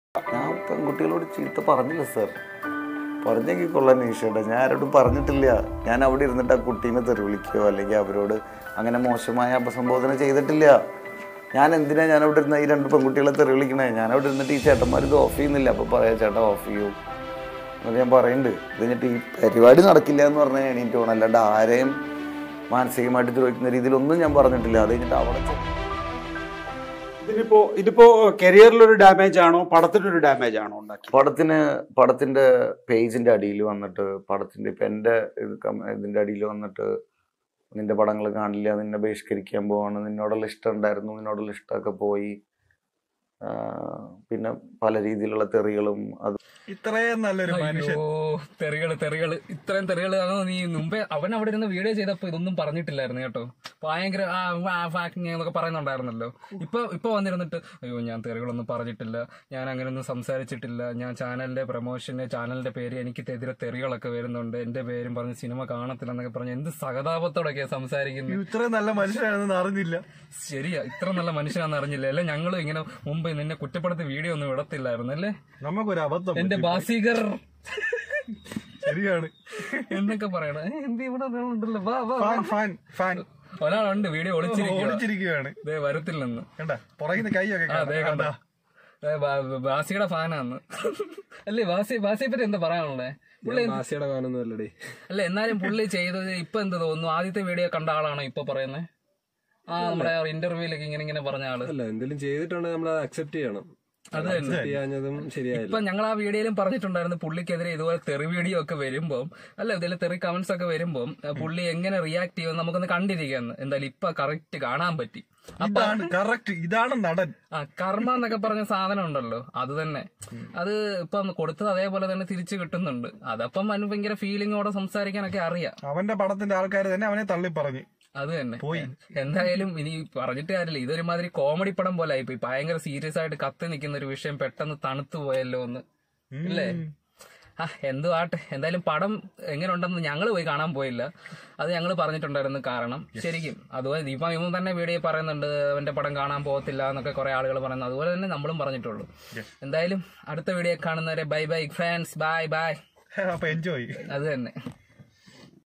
ഞാൻ പെൺകുട്ടികളോട് ചീത്ത പറഞ്ഞില്ല സർ പറഞ്ഞെങ്കിൽ കൊള്ളാൻ ഈശോട്ടെ ഞാൻ ആരോടും പറഞ്ഞിട്ടില്ല ഞാൻ അവിടെ ഇരുന്നിട്ട് ആ കുട്ടീനെ തെറി വിളിക്കുകയോ അല്ലെങ്കിൽ അവരോട് അങ്ങനെ മോശമായ അപസംബോധന ചെയ്തിട്ടില്ല ഞാൻ എന്തിനാ ഞാൻ അവിടെ ഇരുന്ന ഈ രണ്ട് പെൺകുട്ടികളെ തെറി വിളിക്കണേ ഞാൻ അവിടെ ഇരുന്നിട്ട് ഈ ചേട്ടന്മാർ ഇത് ഓഫ് ചെയ്യുന്നില്ല അപ്പോൾ പറയാം ചേട്ടാ ഓഫ് ചെയ്യൂ എന്നൊക്കെ ഞാൻ പറയുന്നുണ്ട് ഇത് കഴിഞ്ഞിട്ട് ഈ പരിപാടി നടക്കില്ല എന്ന് പറഞ്ഞാൽ എണീറ്റ് പോകണം അല്ലാണ്ട് ആരെയും മാനസികമായിട്ട് ദ്രോഹിക്കുന്ന രീതിയിലൊന്നും ഞാൻ പറഞ്ഞിട്ടില്ല അത് കഴിഞ്ഞിട്ട് അവിടെ ചെന്ന് ഇതിനിപ്പോ ഇതിപ്പോ കരിയറിലൊരു ഡാമേജ് ആണോ പടത്തിനൊരു ഡാമേജ് ആണോ ഉണ്ടാക്കി പടത്തിന് പടത്തിന്റെ പേജിന്റെ അടിയിൽ വന്നിട്ട് പടത്തിന്റെ ഇപ്പൊ എന്റെ ഇത് കം- ഇതിന്റെ അടിയിൽ വന്നിട്ട് നിന്റെ പടങ്ങൾ കാണില്ല നിന്നെ ബഹിഷ്കരിക്കാൻ പോവാണ് നിന്നോടുള്ള ഇഷ്ടം ഉണ്ടായിരുന്നു നിന്നോടുള്ള ഇഷ്ടമൊക്കെ പോയി ആ, പിന്നെ പല രീതിയിലുള്ള തെറികളും അത് ഇത്രയും നല്ലൊരു മനുഷ്യൻ അയ്യോ തെറികള് തെറികള് ഇത്രയും തെറികള് അത് നീ മുമ്പേ അവൻ അവിടെ ഇരുന്ന് വീഡിയോ ചെയ്തപ്പോ ഇതൊന്നും പറഞ്ഞിട്ടില്ലായിരുന്നു കേട്ടോ ഭയങ്കര ആ ഫാക്കിങ് എന്നൊക്കെ പറയുന്നുണ്ടായിരുന്നല്ലോ ഇപ്പൊ ഇപ്പൊ വന്നിരുന്നിട്ട് അയ്യോ ഞാൻ തെറികളൊന്നും പറഞ്ഞിട്ടില്ല ഞാൻ അങ്ങനെയൊന്നും സംസാരിച്ചിട്ടില്ല ഞാൻ ചാനലിന്റെ പ്രൊമോഷന് ചാനലിന്റെ പേര് എനിക്കെതിരെ തെറികളൊക്കെ വരുന്നുണ്ട് എന്റെ പേരും പറഞ്ഞ് സിനിമ കാണത്തില്ല എന്നൊക്കെ പറഞ്ഞ് എന്ത് സഹതാപത്തോടൊക്കെയാ സംസാരിക്കുന്നത് ഇത്രയും നല്ല മനുഷ്യനാണെന്ന് അറിഞ്ഞില്ല ശരിയാ ഇത്ര നല്ല മനുഷ്യനാണെന്ന് അറിഞ്ഞില്ല അല്ലെ ഞങ്ങളും ഇങ്ങനെ മുമ്പ് നിന്നെ കുറ്റപ്പെടുത്തി വീഡിയോ ഒന്നും ഇടത്തില്ലായിരുന്നു അല്ലേ നമുക്കൊരു അബദ്ധം എന്റെ പറ്റി. ബാസികർ ശരിയാണ് എന്നൊക്കെ പറയണ എന്ത് ഇവിടെ ഒരാളുണ്ടല്ലോ വാ വാ ഫാൻ ഫാൻ ഫാൻ ഒരാളുണ്ട് വീഡിയോ ഒളിച്ചിരിക്കുക ഓടിച്ചിരിക്കുകയാണ് ദേ വരത്തില്ലെന്ന് കണ്ട പുറകിന്ന് കൈയൊക്കെ ആ ദേ കണ്ട കാണാം. ദേ ബാ- ബാസിയുടെ ഫാനാന്ന് അല്ലേ ബാസി ബാസിയെ പറ്റി എന്താ പറയാനുള്ളേ പുള്ളി എന്ത്- മാസിയുടെ ഫാനൊന്നും അല്ലടേ അല്ല എന്നാലും പുള്ളി ചെയ്തത് ഇപ്പൊ എന്ത് തോന്നുന്നു ആദ്യത്തെ വീഡിയോ കണ്ട ആളാണോ ഇപ്പൊ പറയുന്നത് ആ നമ്മുടെ ഇന്റർവ്യൂലൊക്കെ ഇങ്ങനെ ഇങ്ങനെ പറഞ്ഞ ആള് അല്ല എന്തെങ്കിലും ചെയ്തിട്ടുണ്ടെങ്കിൽ നമ്മൾ അക്സെപ്റ്റ് ചെയ്യണം അത് തന്നെ അക്സെപ്റ്റ് ചെയ്യാഞ്ഞതും ശരിയായില്ല ഇപ്പൊ ഞങ്ങൾ ആ വീഡിയോയിലും പറഞ്ഞിട്ടുണ്ടായിരുന്നു പുള്ളിക്കെതിരെ ഇതുപോലെ തെറി വീഡിയോ ഒക്കെ വരുമ്പോൾ അല്ല ഇതിൽ തെറി കമന്റ്സ് ഒക്കെ വരുമ്പോൾ പുള്ളി എങ്ങനെ റിയാക്ട് ചെയ്യുമെന്ന് നമുക്കൊന്ന് കണ്ടിരിക്കാന്ന് എന്തായാലും ഇപ്പൊ കറക്റ്റ് കാണാൻ പറ്റി അപ്പൊ ഇതാണ് കറക്റ്റ് ഇതാണ് നടൻ ആ കർമ്മ എന്നൊക്കെ പറഞ്ഞ സാധനം ഉണ്ടല്ലോ അത് തന്നെ അത് ഇപ്പം കൊടുത്തത് അതേപോലെ തന്നെ തിരിച്ചു കിട്ടുന്നുണ്ട് അതപ്പം അവന് ഭയങ്കര ഫീലിങ്ങോടെ സംസാരിക്കാനൊക്കെ അറിയാം അവന്റെ പടത്തിന്റെ ആൾക്കാർ തന്നെ അവനെ തള്ളി പറഞ്ഞു അത് തന്നെ പോയി. എന്തായാലും ഇനി പറഞ്ഞിട്ട് കാര്യമില്ല ഇതൊരുമാതിരി കോമഡി പടം പോലെ ആയിപ്പോയി ഭയങ്കര സീരിയസ് ആയിട്ട് കത്തി നിൽക്കുന്ന ഒരു വിഷയം പെട്ടെന്ന് തണുത്തു പോയല്ലോ ഒന്ന് ഇല്ലേ ആ എന്തു ആട്ടെ എന്തായാലും പടം എങ്ങനെ ഉണ്ടെന്ന് ഞങ്ങൾ പോയി കാണാൻ പോയില്ല അത് ഞങ്ങൾ പറഞ്ഞിട്ടുണ്ടായിരുന്നു കാരണം ശരിക്കും അതുപോലെ ദീപ ഇവൻ തന്നെ വീഡിയോ പറയുന്നുണ്ട് അവന്റെ പടം കാണാൻ പോകത്തില്ല എന്നൊക്കെ കുറെ ആളുകൾ പറയുന്നു അതുപോലെ തന്നെ നമ്മളും പറഞ്ഞിട്ടുള്ളൂ എന്തായാലും അടുത്ത വീഡിയോ കാണുന്നവരെ bye bye friends bye bye അപ്പൊ എൻജോയ് അത് തന്നെ